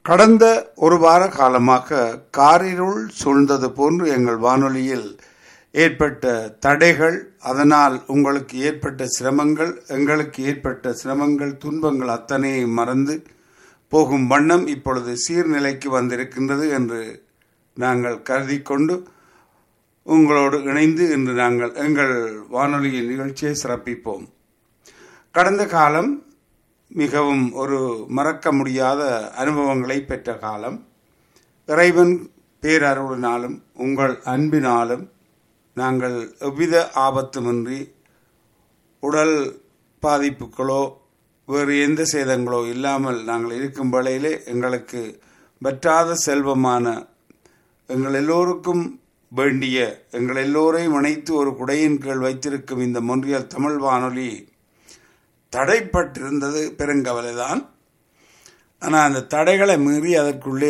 கடந்த ஒரு வார காலமாக காரிருள் சூழ்ந்தது போன்று எங்கள் வானொலியில் ஏற்பட்ட தடைகள் அதனால் உங்களுக்கு ஏற்பட்ட சிரமங்கள் எங்களுக்கு ஏற்பட்ட சிரமங்கள் துன்பங்கள் அத்தனையும் மறந்து போகும் வண்ணம் இப்பொழுது சீர்நிலைக்கு வந்திருக்கின்றது என்று நாங்கள் கருதி கொண்டு உங்களோடு இணைந்து இன்று நாங்கள் எங்கள் வானொலியின் நிகழ்ச்சியை சிறப்பிப்போம் கடந்த காலம் மிகவும் ஒரு மறக்க முடியாத அனுபவங்களை பெற்ற காலம் இறைவன் பேரருளினாலும் உங்கள் அன்பினாலும் நாங்கள் எவ்வித ஆபத்துமின்றி உடல் பாதிப்புகளோ வேறு எந்த சேதங்களோ இல்லாமல் நாங்கள் இருக்கும் வேளையிலே எங்களுக்கு வற்றாத செல்வமான எங்கள் எல்லோருக்கும் வேண்டிய எங்கள் எல்லோரையும் இணைத்து ஒரு குடையின் கீழ் வைத்திருக்கும் இந்த மொன்றியல் தமிழ் வானொலி தடைப்பட்டிருந்தது பெருங்கவலைதான் ஆனால் அந்த தடைகளை மீறி அதற்குள்ளே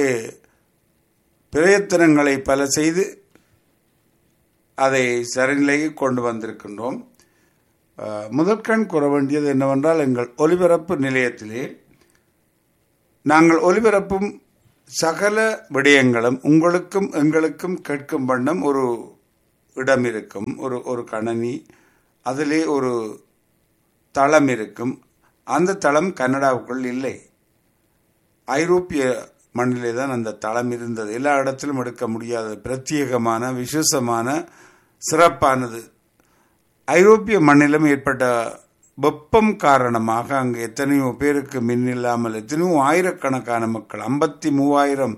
பிரயத்தனங்களை பல செய்து அதை சரிநிலைக்கு கொண்டு வந்திருக்கின்றோம் முதற்கண் கூற வேண்டியது என்னவென்றால் எங்கள் ஒலிபரப்பு நிலையத்திலே நாங்கள் ஒலிபரப்பும் சகல விடயங்களும் உங்களுக்கும் எங்களுக்கும் கேட்கும் வண்ணம் ஒரு இடம் இருக்கும் ஒரு ஒரு கணனி அதிலே ஒரு தளம் இருக்கும் அந்த தளம் கனடாவுக்குள் இல்லை ஐரோப்பிய மண்ணிலே தான் அந்த தளம் இருந்தது எல்லா இடத்திலும் எடுக்க முடியாத பிரத்யேகமான விசேஷமான சிறப்பானது ஐரோப்பிய மண்ணிலும் ஏற்பட்ட வெப்பம் காரணமாக அங்கு எத்தனையோ பேருக்கு மின் இல்லாமல் எத்தனையோ ஆயிரக்கணக்கான மக்கள் ஐம்பத்தி மூவாயிரம்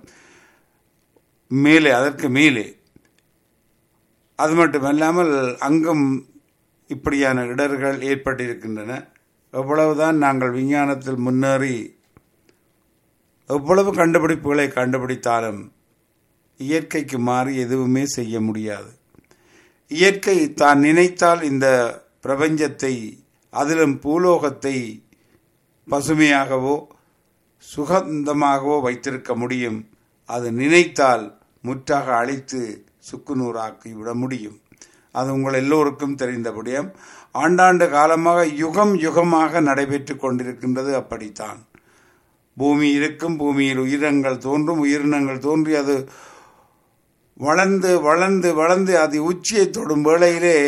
மேலே அதற்கு மேலே அது மட்டுமல்லாமல் அங்கும் இப்படியான இடர்கள் ஏற்பட்டிருக்கின்றன எவ்வளவுதான் நாங்கள் விஞ்ஞானத்தில் முன்னேறி எவ்வளவு கண்டுபிடிப்புகளை கண்டுபிடித்தாலும் இயற்கைக்கு மாறி எதுவுமே செய்ய முடியாது இயற்கை தான் நினைத்தால் இந்த பிரபஞ்சத்தை அதிலும் பூலோகத்தை பசுமையாகவோ சுகந்தமாகவோ வைத்திருக்க முடியும் அது நினைத்தால் முற்றாக அழித்து சுக்குநூறாக்கி விட முடியும் அது உங்கள் எல்லோருக்கும் தெரிந்தபடியும் ஆண்டாண்டு காலமாக யுகம் யுகமாக நடைபெற்று கொண்டிருக்கின்றது அப்படித்தான் பூமி இருக்கும் பூமியில் உயிரினங்கள் தோன்றும் உயிரினங்கள் தோன்றி அது வளர்ந்து வளர்ந்து வளர்ந்து அது உச்சியை தொடும் வேளையிலே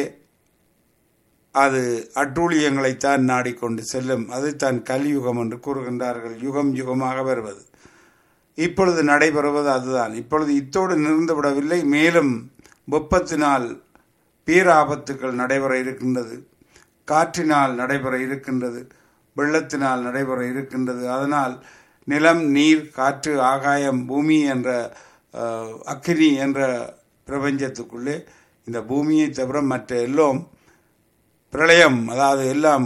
அது அட்டூழியங்களைத்தான் நாடிக்கொண்டு செல்லும் அதைத்தான் கலியுகம் என்று கூறுகின்றார்கள் யுகம் யுகமாக வருவது இப்பொழுது நடைபெறுவது அதுதான் இப்பொழுது இத்தோடு நிறுந்துவிடவில்லை மேலும் வெப்பத்தினால் பேராபத்துக்கள் நடைபெற இருக்கின்றது காற்றினால் நடைபெற இருக்கின்றது வெள்ளத்தினால் நடைபெற இருக்கின்றது அதனால் நிலம் நீர் காற்று ஆகாயம் பூமி என்ற அக்கினி என்ற பிரபஞ்சத்துக்குள்ளே இந்த பூமியை தவிர மற்ற எல்லாம் பிரளயம் அதாவது எல்லாம்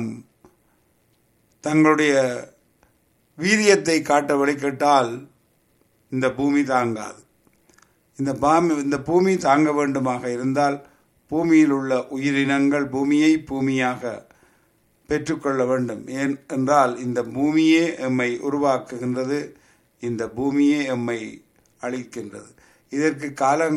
தங்களுடைய வீரியத்தை காட்ட வழிகட்டால் இந்த பூமி தாங்காது இந்த பாமி இந்த பூமி தாங்க வேண்டுமாக இருந்தால் பூமியில் உள்ள உயிரினங்கள் பூமியை பூமியாக பெற்றுக்கொள்ள வேண்டும் ஏன் என்றால் இந்த பூமியே எம்மை உருவாக்குகின்றது இந்த பூமியே எம்மை அளிக்கின்றது இதற்கு காலம்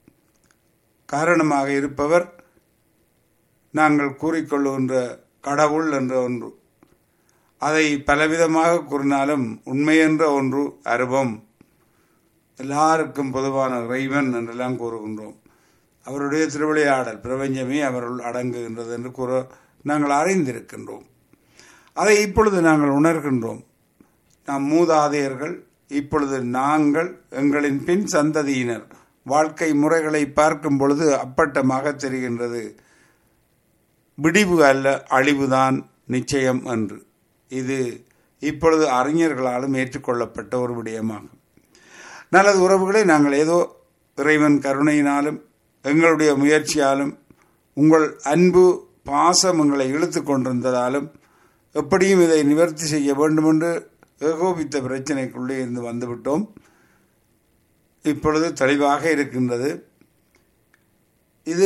காரணமாக இருப்பவர் நாங்கள் கூறிக்கொள்ளுகின்ற கடவுள் என்ற ஒன்று அதை பலவிதமாக கூறினாலும் உண்மை என்ற ஒன்று அருவம் எல்லாருக்கும் பொதுவான இறைவன் என்றெல்லாம் கூறுகின்றோம் அவருடைய திருவிளையாடல் பிரபஞ்சமே அவருள் அடங்குகின்றது என்று கூற நாங்கள் அறிந்திருக்கின்றோம் அதை இப்பொழுது நாங்கள் உணர்கின்றோம் நம் மூதாதையர்கள் இப்பொழுது நாங்கள் எங்களின் பின் சந்ததியினர் வாழ்க்கை முறைகளை பார்க்கும் பொழுது அப்பட்டமாக தெரிகின்றது விடிவு அல்ல அழிவுதான் நிச்சயம் என்று இது இப்பொழுது அறிஞர்களாலும் ஏற்றுக்கொள்ளப்பட்ட ஒரு விடயமாகும் நல்லது உறவுகளை நாங்கள் ஏதோ இறைவன் கருணையினாலும் எங்களுடைய முயற்சியாலும் உங்கள் அன்பு பாசம் எங்களை இழுத்து கொண்டிருந்ததாலும் எப்படியும் இதை நிவர்த்தி செய்ய வேண்டும் என்று ஏகோபித்த பிரச்சனைக்குள்ளே இருந்து வந்துவிட்டோம் இப்பொழுது தெளிவாக இருக்கின்றது இது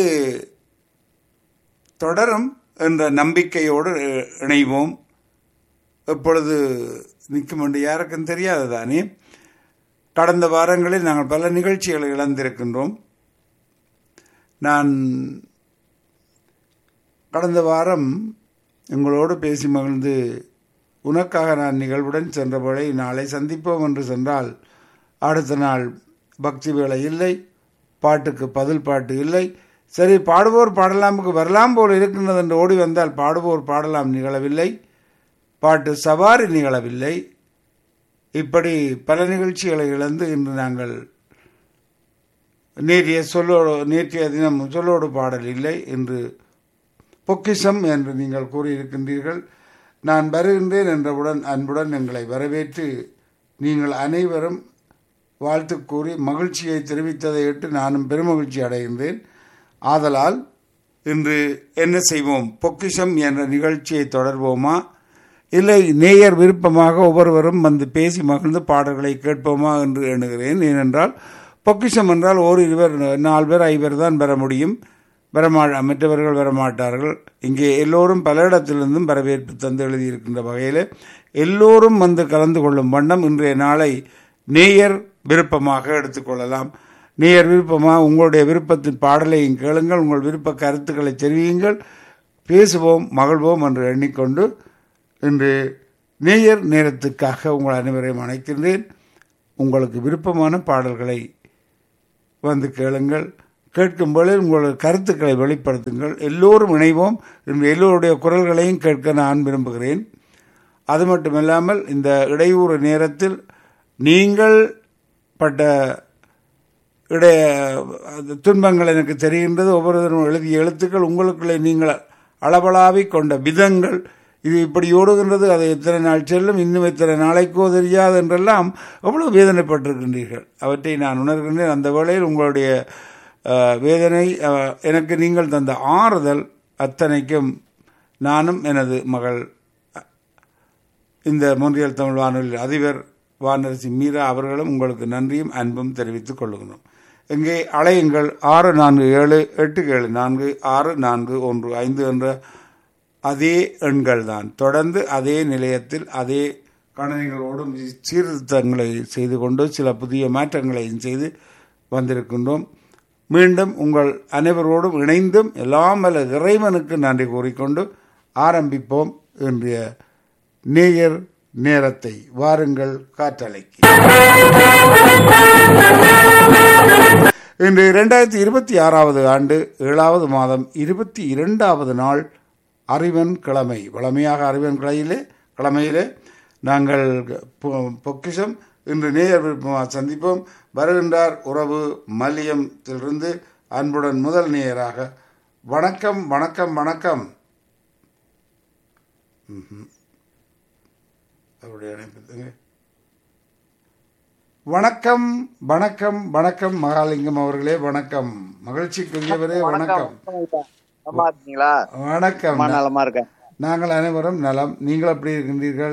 தொடரும் என்ற நம்பிக்கையோடு இணைவோம் எப்பொழுது நிற்கும் என்று யாருக்கும் தெரியாது தானே கடந்த வாரங்களில் நாங்கள் பல நிகழ்ச்சிகளை இழந்திருக்கின்றோம் நான் கடந்த வாரம் உங்களோடு பேசி மகிழ்ந்து உனக்காக நான் நிகழ்வுடன் சென்ற வேளை நாளை சந்திப்போம் என்று சென்றால் அடுத்த நாள் பக்தி வேலை இல்லை பாட்டுக்கு பதில் பாட்டு இல்லை சரி பாடுவோர் பாடலாமுக்கு வரலாம் போல் இருக்கின்றது என்று ஓடி வந்தால் பாடுவோர் பாடலாம் நிகழவில்லை பாட்டு சவாரி நிகழவில்லை இப்படி பல நிகழ்ச்சிகளை இழந்து இன்று நாங்கள் நேற்றைய சொல்லோடு நேற்றைய தினம் சொல்லோடு பாடல் இல்லை என்று பொக்கிஷம் என்று நீங்கள் கூறியிருக்கின்றீர்கள் நான் வருகின்றேன் என்றவுடன் அன்புடன் எங்களை வரவேற்று நீங்கள் அனைவரும் வாழ்த்து கூறி மகிழ்ச்சியை தெரிவித்ததை இட்டு நானும் பெருமகிழ்ச்சி அடைகின்றேன் ஆதலால் இன்று என்ன செய்வோம் பொக்கிஷம் என்ற நிகழ்ச்சியை தொடர்வோமா இல்லை நேயர் விருப்பமாக ஒவ்வொருவரும் வந்து பேசி மகிழ்ந்து பாடல்களை கேட்போமா என்று எண்ணுகிறேன் ஏனென்றால் பொக்கிஷம் என்றால் ஓர் இருவர் நாலு பேர் ஐவர் தான் பெற முடியும் வரமா மற்றவர்கள் வரமாட்டார்கள் இங்கே எல்லோரும் பல இடத்திலிருந்தும் வரவேற்பு தந்து எழுதியிருக்கின்ற வகையில் எல்லோரும் வந்து கலந்து கொள்ளும் வண்ணம் இன்றைய நாளை நேயர் விருப்பமாக எடுத்துக்கொள்ளலாம் நேயர் விருப்பமாக உங்களுடைய விருப்பத்தின் பாடலையும் கேளுங்கள் உங்கள் விருப்ப கருத்துக்களை தெரிவியுங்கள் பேசுவோம் மகிழ்வோம் என்று எண்ணிக்கொண்டு இன்று நேயர் நேரத்துக்காக உங்கள் அனைவரையும் அழைக்கின்றேன் உங்களுக்கு விருப்பமான பாடல்களை வந்து கேளுங்கள் கேட்கும் பொழுது உங்களது கருத்துக்களை வெளிப்படுத்துங்கள் எல்லோரும் இணைவோம் இன்று எல்லோருடைய குரல்களையும் கேட்க நான் விரும்புகிறேன் அது மட்டுமில்லாமல் இந்த இடையூறு நேரத்தில் நீங்கள் பட்ட இடைய துன்பங்கள் எனக்கு தெரிகின்றது ஒவ்வொருத்தரும் எழுதிய எழுத்துக்கள் உங்களுக்குள்ளே நீங்கள் அளவலாவி கொண்ட விதங்கள் இது இப்படி ஓடுகின்றது அது எத்தனை நாள் செல்லும் இன்னும் எத்தனை நாளைக்கோ தெரியாது என்றெல்லாம் எவ்வளவு வேதனைப்பட்டிருக்கின்றீர்கள் அவற்றை நான் உணர்கின்றேன் அந்த வேளையில் உங்களுடைய வேதனை எனக்கு நீங்கள் தந்த ஆறுதல் அத்தனைக்கும் நானும் எனது மகள் இந்த மொன்றியல் தமிழ் வானொலி அதிபர் வானரசி மீரா அவர்களும் உங்களுக்கு நன்றியும் அன்பும் தெரிவித்துக் கொள்ளுகிறோம் இங்கே அலையுங்கள் ஆறு நான்கு ஏழு எட்டு ஏழு நான்கு ஆறு நான்கு ஒன்று ஐந்து என்ற அதே எண்கள் தான் தொடர்ந்து அதே நிலையத்தில் அதே கணனிகளோடும் சீர்திருத்தங்களை செய்து கொண்டு சில புதிய மாற்றங்களையும் செய்து வந்திருக்கின்றோம் மீண்டும் உங்கள் அனைவரோடும் இணைந்தும் எல்லாம் வல்ல இறைவனுக்கு நன்றி கூறிக்கொண்டு ஆரம்பிப்போம் இன்றைய நேயர் நேரத்தை வாருங்கள் காற்றலைக்கு இன்று இரண்டாயிரத்தி இருபத்தி ஆறாவது ஆண்டு ஏழாவது மாதம் இருபத்தி இரண்டாவது நாள் அறிவன் கிழமை வளமையாக அறிவன் கிளையிலே கிழமையிலே நாங்கள் பொக்கிஷம் இன்று நேயர் விருப்பமாக சந்திப்போம் வருகின்றார் உறவு மல்லியத்திலிருந்து அன்புடன் முதல் நேயராக வணக்கம் வணக்கம் வணக்கம் அவருடைய அழைப்பு வணக்கம் வணக்கம் வணக்கம் மகாலிங்கம் அவர்களே வணக்கம் மகிழ்ச்சிக்குரியவரே வணக்கம் வணக்கம் நலமா இருக்கேன் நாங்கள் அனைவரும் நலம் நீங்கள் எப்படி இருக்கின்றீர்கள்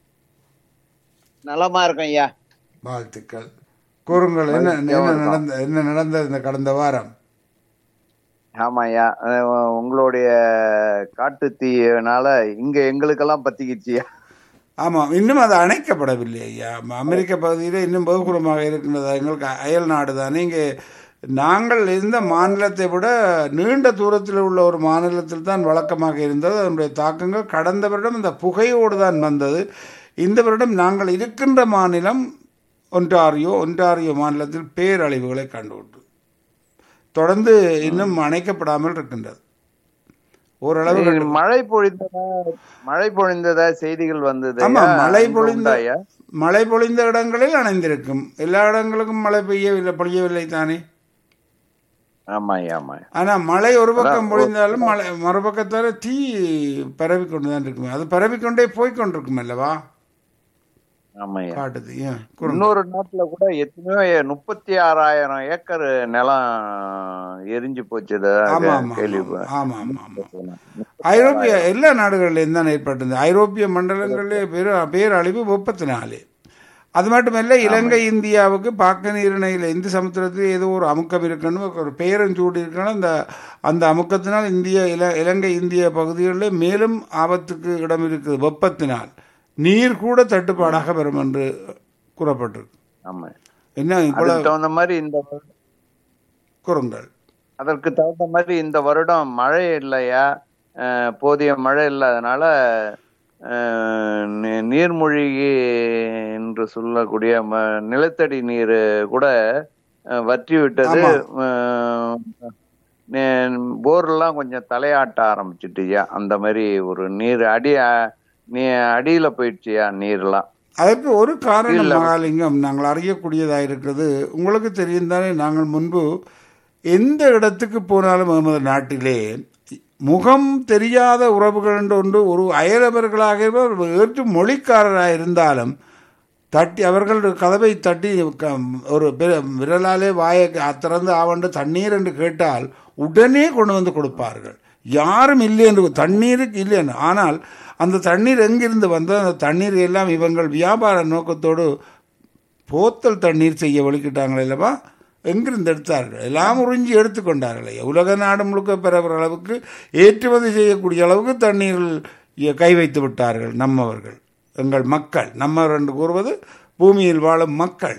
நலமா இருக்கேன் ஐயா வாழ்த்துக்கள் கூறுங்கள் என்ன என்ன நடந்த என்ன நடந்தது இந்த கடந்த வாரம் ஆமா ஐயா அஹ் உங்களுடைய காட்டு தீயினால இங்க எங்களுக்கெல்லாம் பத்திக்கிச்சியா ஆமாம் இன்னும் அது அணைக்கப்படவில்லை ஐயா அமெரிக்க பகுதியில் இன்னும் பகுகுலமாக இருக்கின்றது எங்களுக்கு அயல் நாடு தானே இங்கே நாங்கள் இருந்த மாநிலத்தை விட நீண்ட தூரத்தில் உள்ள ஒரு மாநிலத்தில் தான் வழக்கமாக இருந்தது அதனுடைய தாக்கங்கள் கடந்த வருடம் இந்த புகையோடு தான் வந்தது இந்த வருடம் நாங்கள் இருக்கின்ற மாநிலம் ஒன்டாரியோ ஒன்டாரியோ மாநிலத்தில் பேரழிவுகளை கண்டுவிட்டு தொடர்ந்து இன்னும் அணைக்கப்படாமல் இருக்கின்றது ஓரளவு மழை பொழிந்ததா மழை பொழிந்ததா செய்திகள் வந்தது ஆமா ஐயா. மழை அங்க பொழிந்த உண்டா ஐயா? மழை பொழிந்த இடங்களில் அணைந்திருக்கும் எல்லா இடங்களுக்கும் மழை பெய்யவில்லை பொழியவில்லை தானே ஆமா ஐயா ஆமா ஐயா. ஆனா மழை ஒரு பக்கம் பொழிந்தாலும் மழை மறுபக்கத்தால தீ பரவி கொண்டுதான் இருக்கும் அது பரவிக்கொண்டே போய்கொண்டிருக்கும் அல்லவா ஆமா ஐயா காட்டுது ஏன் கூறுங்க. இன்னொரு நாட்டுல கூட எத்தனையோ முப்பத்தி ஆறாயிரம் ஏக்கர் நிலம் எரிஞ்சு போச்சுதா ஆமா ஆமா கேள்வி ஆமா ஆமா ஆமா ஐரோப்பிய எல்லா நாடுகளிலும் தான் ஏற்பட்டது ஐரோப்பிய மண்டலங்களிலே பேர் பேரழிவு முப்பத்தி நாலு அது மட்டுமல்ல இலங்கை இந்தியாவுக்கு பாக்க நீரிணையில் இந்து சமுத்திரத்தில் ஏதோ ஒரு அமுக்கம் இருக்கணும் ஒரு பெயரும் சூடி இருக்கணும் அந்த அந்த அமுக்கத்தினால் இந்திய இல இலங்கை இந்திய பகுதிகளில் மேலும் ஆபத்துக்கு இடம் இருக்குது வெப்பத்தினால் நீர் கூட தட்டுப்பாடாக வரும் என்று கூறப்பட்டிருக்கு ஆமா என்ன அதுக்கு இவ்வளவு தகுந்த மாதிரி இந்த கூறுங்கள் அதற்கு தகுந்த மாதிரி இந்த வருடம் மழை இல்லையா அஹ், போதிய மழை இல்லாதனால அஹ், நீ- நீர்மூழ்கி என்று சொல்லக்கூடிய ம- நிலத்தடி நீர் கூட அஹ், வற்றி விட்டது அஹ், நே- போர்லாம் கொஞ்சம் தலையாட்ட ஆரம்பிச்சிட்டுயா அந்த மாதிரி ஒரு நீர் அடி அ- நீ அடியில போயிடுச்சுயா நீர்லாம் அதற்கு ஒரு காரணம் இல்ல. மகாலிங்கம் நாங்கள் அறியக்கூடியதாக இருக்கிறது உங்களுக்கு தெரியும் தானே நாங்கள் முன்பு எந்த இடத்துக்கு போனாலும் நமது நாட்டிலே முகம் தெரியாத உறவுகள் என்று ஒன்று ஒரு அயலவர்களாக இருப்பவர், வேற்று மொழிக்காரராக இருந்தாலும் தட்டி அவர்கள் கதவை தட்டி க- ஒரு பெ- விரலாலே வாயை திறந்து ஆவண்டு தண்ணீர் என்று கேட்டால் உடனே கொண்டு வந்து கொடுப்பார்கள் யாரும் இல்லை என்று தண்ணீருக்கு இல்லைன்னு ஆனால் அந்த தண்ணீர் எங்கிருந்து வந்தோ அந்த தண்ணீர் எல்லாம் இவங்கள் வியாபார நோக்கத்தோடு போத்தல் தண்ணீர் செய்ய வலிக்கிட்டாங்களே அல்லவா எங்கிருந்து எடுத்தார்கள் எல்லாம் உறிஞ்சி எடுத்துக்கொண்டார்களே உலக நாடு முழுக்க பெறவர் அளவுக்கு ஏற்றுமதி செய்யக்கூடிய அளவுக்கு தண்ணீரில் இ- கை வைத்து விட்டார்கள் நம்மவர்கள் எங்கள் மக்கள் நம்மவர் என்று கூறுவது பூமியில் வாழும் மக்கள்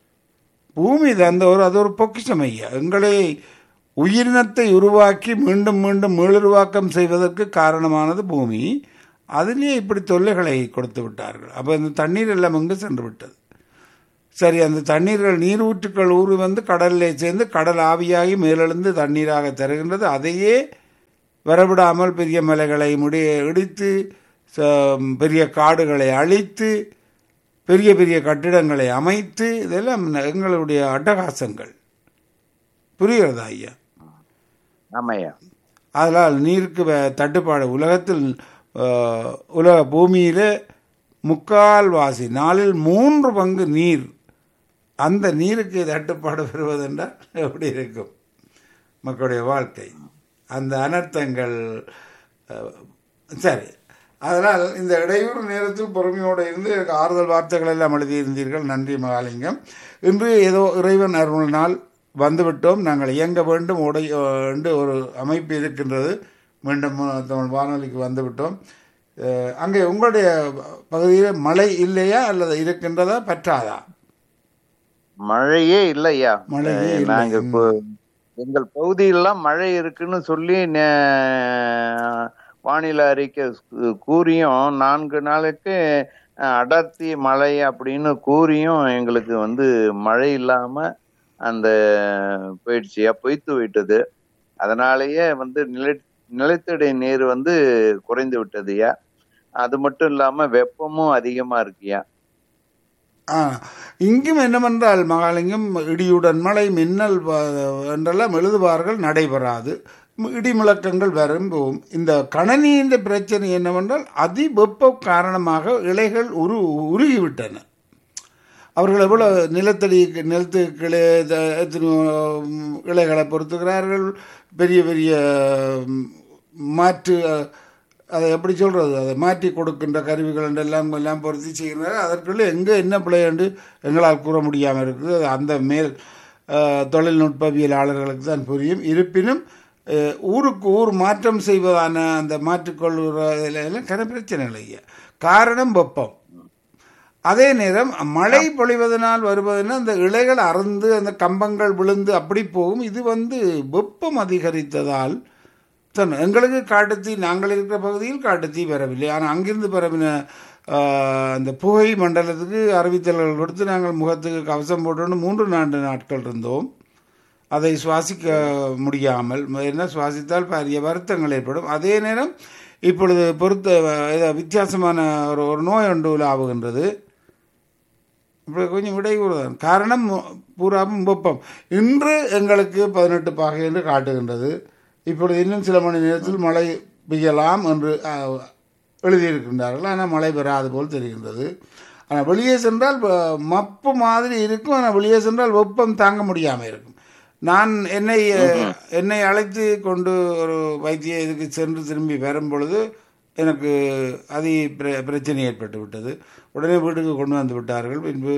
பூமி தந்த ஒரு அது ஒரு பொக்கிஷம் ஐயா எங்களை உயிரினத்தை உருவாக்கி மீண்டும் மீண்டும் மீளுருவாக்கம் செய்வதற்கு காரணமானது பூமி அதிலே இப்படி தொல்லைகளை கொடுத்து விட்டார்கள் அப்போ இந்த தண்ணீர் எல்லாம் எங்கு சென்று விட்டது சரி அந்த தண்ணீர்கள் நீரூற்றுக்கள் ஊறி வந்து கடலில் சேர்ந்து கடல் ஆவியாகி மேலெழுந்து தண்ணீராக தருகின்றது அதையே வரவிடாமல் பெரிய மலைகளை முடி இடித்து ச- பெரிய காடுகளை அழித்து பெரிய பெரிய கட்டிடங்களை அமைத்து இதெல்லாம் எங்களுடைய அட்டகாசங்கள் புரிகிறதா ஐயா ஆமாய்யா அதனால் நீருக்கு வே- தட்டுப்பாடு உலகத்தில் அஹ், உலக பூமியிலே முக்கால்வாசி நாளில் மூன்று பங்கு நீர் அந்த நீருக்கு தட்டுப்பாடு வருவதென்றால் எப்படி இருக்கும் மக்களுடைய வாழ்க்கை அந்த அனர்த்தங்கள் அஹ், சரி அதனால் இந்த இடையூறு நேரத்தில் பொறுமையோடு இருந்து எனக்கு ஆறுதல் வார்த்தைகள் எல்லாம் எழுதியிருந்தீர்கள் நன்றி மகாலிங்கம் இன்று ஏதோ இறைவன் அருளினால் வந்துவிட்டோம் நாங்கள் இயங்க வேண்டும் உடை என்று ஒரு அமைப்பு இருக்கின்றது மீண்டும் தமிழ் வானொலிக்கு வந்துவிட்டோம் அஹ், அங்கே உங்களுடைய பகுதியில் மழை இல்லையா அல்லது இருக்கின்றதா பற்றாதா மழையே இல்லையா மழையே இல்லை. நாங்க இப்போ எங்கள் பகுதியிலாம் மழை இருக்குன்னு சொல்லி நே- வானிலை அறிக்கை கு- கூறியும் நான்கு நாளுக்கு அஹ், அடர்த்தி மழை அப்படின்னு கூறியும் எங்களுக்கு வந்து மழை இல்லாம அந்த போயிடுச்சுயா பொய்த்து விட்டது அதனாலேயே வந்து நில நிலத்தடி நீர் வந்து குறைந்து விட்டதுயா அது மட்டும் இல்லாம வெப்பமும் அதிகமா இருக்குயா ஆ, இங்கும் என்னவென்றால் மகாலிங்கம் இடியுடன் மழை மின்னல் வ- என்றெல்லாம் எழுதுவார்கள் நடைபெறாது ம- இடி முழக்கங்கள் வரும் போகும் இந்த கணனியின் பிரச்சனை என்னவென்றால் அதி வெப்ப காரணமாக இலைகள் உரு உருகிவிட்டன அவர்கள் எவ்வளோ நிலத்தடி நிலத்து கிளை த- எத்தனையோ, ம், இலைகளை பொறுத்துக்கிறார்கள் பெரிய பெரிய ம், மாற்று அஹ், அதை எப்படி சொல்கிறது அதை மாற்றி கொடுக்கின்ற கருவிகள் என்று எல்லாம் எல்லாம் பொருத்தி செய்கிறார்கள் அதற்குள்ளே எங்கே என்ன பிழை என்று எங்களால் கூற முடியாமல் இருக்குது அது அந்த மேல் அஹ், தொழில்நுட்பவியலாளர்களுக்கு தான் புரியும் இருப்பினும் அஹ், ஊருக்கு ஊர் மாற்றம் செய்வதான அந்த மாற்றிக்கொள்கிற இதில் எல்லாம் கன பிரச்சனை இல்லையா காரணம் வெப்பம் அதே நேரம் மழை பொழிவதனால் வருவதுன்னா அந்த இலைகள் அறுந்து அந்த கம்பங்கள் விழுந்து அப்படி போகும் இது வந்து வெப்பம் அதிகரித்ததால் தான் எங்களுக்கு காட்டுத்தீ நாங்கள் இருக்கிற பகுதியில் காட்டுத்தீ வரவில்லை ஆனால் அங்கிருந்து பரவின ஆஹ், அந்த புகை மண்டலத்துக்கு அறிவித்தல்கள் கொடுத்து நாங்கள் முகத்துக்கு கவசம் போட்டு மூன்று நான்கு நாட்கள் இருந்தோம் அதை சுவாசிக்க முடியாமல் என்ன சுவாசித்தால் பாரிய வருத்தங்கள் ஏற்படும் அதே நேரம் இப்பொழுது பொறுத்த ஏதோ வித்தியாசமான ஒரு ஒரு நோய் ஒன்று உலாவுகின்றது இப்படி கொஞ்சம் விடைகூறுதான் காரணம் பூராவும் வெப்பம் இன்று எங்களுக்கு பதினெட்டு பாகை என்று காட்டுகின்றது இப்பொழுது இன்னும் சில மணி நேரத்தில் மழை பெய்யலாம் என்று ஆஹ், எழுதியிருக்கின்றார்கள் ஆனால் மழை பெறாது போல் தெரிகின்றது ஆனால் வெளியே சென்றால் வ- மப்பு மாதிரி இருக்கும் ஆனால் வெளியே சென்றால் வெப்பம் தாங்க முடியாமல் இருக்கும் நான் என்னை அஹ், என்னை அழைத்து கொண்டு ஒரு வைத்திய இதுக்கு சென்று திரும்பி வரும் பொழுது எனக்கு அதி பிர பிரச்சனை ஏற்பட்டு விட்டது உடனே வீட்டுக்கு கொண்டு வந்து விட்டார்கள் பின்பு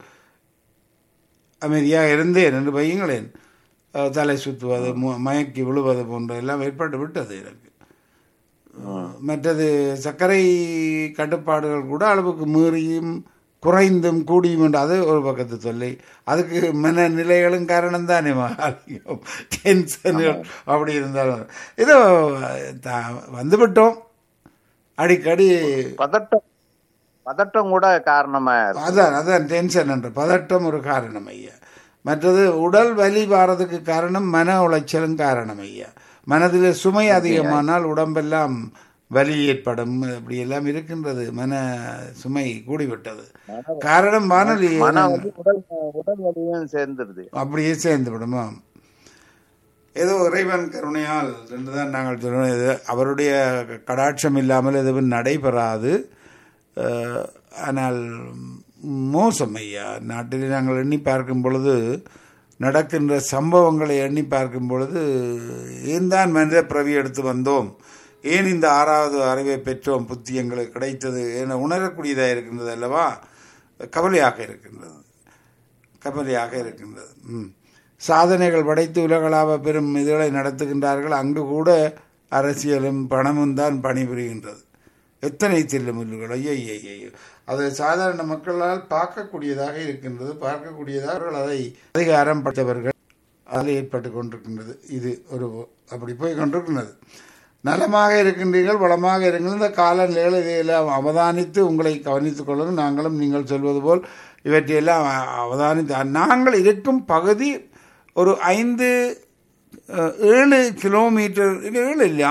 அமைதியாக இருந்தேன் என்று வையுங்களேன் அஹ், தலை சுற்றுவது மு- மயக்கி விழுவது போன்ற எல்லாம் ஏற்பட்டு விட்டது எனக்கு மற்றது சர்க்கரை கட்டுப்பாடுகள் கூட அளவுக்கு மீறியும் குறைந்தும் கூடியும் என்று அது ஒரு பக்கத்து தொல்லை அதுக்கு மனநிலைகளும் காரணம் தானே மகாலிங்கம் டென்ஷன்கள் அப்படி இருந்தாலும் ஏதோ த- வந்துவிட்டோம் அடிக்கடி பதட்டம் பதட்டம் கூட காரணமா இருக்கு அதான் அதான் டென்ஷன் என்ற பதட்டம் ஒரு காரணம் ஐயா மற்றது உடல் வலி வாரதுக்கு காரணம் மன உளைச்சலும் காரணம் ஐயா மனதில் சுமை அதிகமானால் உடம்பெல்லாம் வலி ஏற்படும் அப்படி எல்லாம் இருக்கின்றது மன சுமை கூடிவிட்டது காரணம் வானொலி மனம் வந்து உடல் உடல் வலியும் சேர்ந்துருது அப்படியே சேர்ந்து விடுமா ஏதோ இறைவன் கருணையால் என்றுதான் நாங்கள் சொல்றோம் இது அவருடைய கடாட்சம் இல்லாமல் எதுவும் நடைபெறாது அஹ், ஆனால் மோசம் ஐயா நாட்டில் நாங்கள் எண்ணி பார்க்கும் பொழுது நடக்கின்ற சம்பவங்களை எண்ணி பார்க்கும் பொழுது ஏன் தான் மனித பிறவி எடுத்து வந்தோம் ஏன் இந்த ஆறாவது அறிவை பெற்றோம் புத்தி எங்களுக்கு கிடைத்தது என உணரக்கூடியதாக இருக்கின்றது அல்லவா கவலையாக இருக்கின்றது கவலையாக இருக்கின்றது ம். சாதனைகள் படைத்து உலகளாவ பெரும் இதுகளை நடத்துகின்றார்கள் அங்கு கூட அரசியலும் பணமும் தான் பணிபுரிகின்றது எத்தனை தில்லுமுல்லுகள் ஐயோ ஐயோ ஐயோ அது சாதாரண மக்களால் பார்க்கக்கூடியதாக இருக்கின்றது பார்க்கக்கூடியதாக அவர்கள் அதை அதிகாரம் பட்டவர்கள் அதில் ஏற்பட்டு கொண்டிருக்கின்றது இது ஒரு அப்படி போய் கொண்டிருக்கின்றது நலமாக இருக்கின்றீர்கள் வளமாக இருங்கள் இந்த காலநிலைகள் இதையெல்லாம் அவதானித்து உங்களை கவனித்துக் கொள்ளுங்கள் நாங்களும் நீங்கள் சொல்வது போல் இவற்றையெல்லாம் அ- அவதானித்து நாங்கள் இருக்கும் பகுதி ஒரு ஐந்து அஹ், ஏழு கிலோமீட்டர் இது ஏழு இல்லை